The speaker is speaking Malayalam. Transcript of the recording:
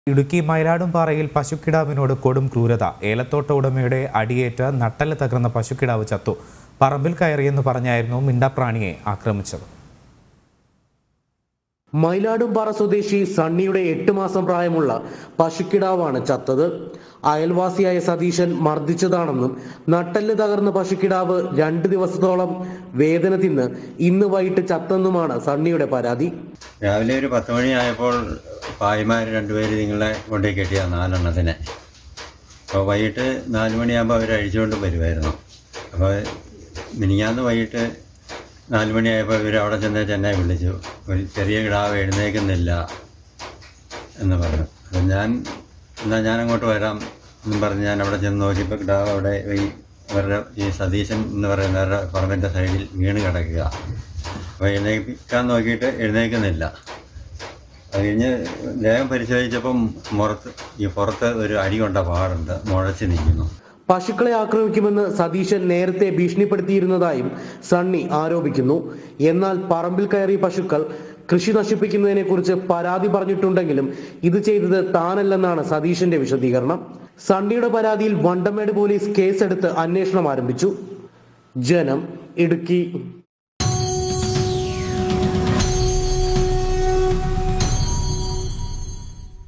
ഇടുക്കി മയിലാടുംപാറയിൽ പശുക്കിടാവിനോട് കൊടും ക്രൂരത ഏലത്തോട്ട ഉടമയുടെ അടിയേറ്റ് നട്ടല് തകർന്ന പശുക്കിടാവ് ചത്തു പറമ്പിൽ കയറിയെന്ന് പറഞ്ഞായിരുന്നു മിണ്ടാപ്രാണിയെ ആക്രമിച്ചത് മയിലാടുംപാറ സ്വദേശി സണ്ണിയുടെ എട്ട് മാസം പ്രായമുള്ള പശുക്കിടാവാണ് ചത്തത് അയൽവാസിയായ സതീശൻ മർദ്ദിച്ചതാണെന്നും നട്ടെല്ല് തകർന്ന പശുക്കിടാവ് രണ്ട് ദിവസത്തോളം വേദന തിന്ന് ഇന്ന് വൈകിട്ട് ചത്തെന്നുമാണ് സണ്ണിയുടെ പരാതി രാവിലെ ഒരു പത്ത് മണിയായപ്പോൾ ഭായിമാർ രണ്ടുപേര് നിങ്ങളെ കൊണ്ടേ കെട്ടിയ നാലെണ്ണത്തിനെ അപ്പോൾ വൈകിട്ട് നാല് മണിയാകുമ്പോൾ അവർ അഴിച്ചുകൊണ്ട് വരുമായിരുന്നു അപ്പോൾ മിനിഞ്ഞാന്ന് വൈകിട്ട് നാല് മണിയായപ്പോൾ ഇവർ അവിടെ ചെന്ന് ചെന്നെ വിളിച്ചു ഒരു ചെറിയ കിടാവ് എഴുന്നേക്കുന്നില്ല എന്ന് പറഞ്ഞു അപ്പം ഞാൻ എന്നാൽ ഞാൻ അങ്ങോട്ട് വരാം എന്നും പറഞ്ഞ് ഞാൻ അവിടെ ചെന്ന് നോക്കിയപ്പോൾ കിടാവ് അവിടെ ഈ അവരുടെ ഈ സതീശൻ എന്ന് പറയുന്നവരുടെ പറമ്പിൻ്റെ സൈഡിൽ വീണ് കിടക്കുക അപ്പോൾ എഴുന്നേൽക്കാൻ നോക്കിയിട്ട് എഴുന്നേൽക്കുന്നില്ല അത് കഴിഞ്ഞ് ദേഹം പരിശോധിച്ചപ്പം മുറത്ത് ഈ പുറത്ത് ഒരു അടി കൊണ്ട പാടുണ്ട് മുഴച്ച് നിൽക്കുന്നു പശുക്കളെ ആക്രമിക്കുമെന്ന് സതീശൻ നേരത്തെ ഭീഷണിപ്പെടുത്തിയിരുന്നതായും സണ്ണി ആരോപിക്കുന്നു എന്നാൽ പറമ്പിൽ കയറിയ പശുക്കൾ കൃഷി നശിപ്പിക്കുന്നതിനെ കുറിച്ച് പരാതി പറഞ്ഞിട്ടുണ്ടെങ്കിലും ഇത് ചെയ്തത് താനല്ലെന്നാണ് സതീശന്റെ വിശദീകരണം സണ്ണിയുടെ പരാതിയിൽ വണ്ടമേട് പോലീസ് കേസെടുത്ത് അന്വേഷണം ആരംഭിച്ചു ജനം ഇടുക്കി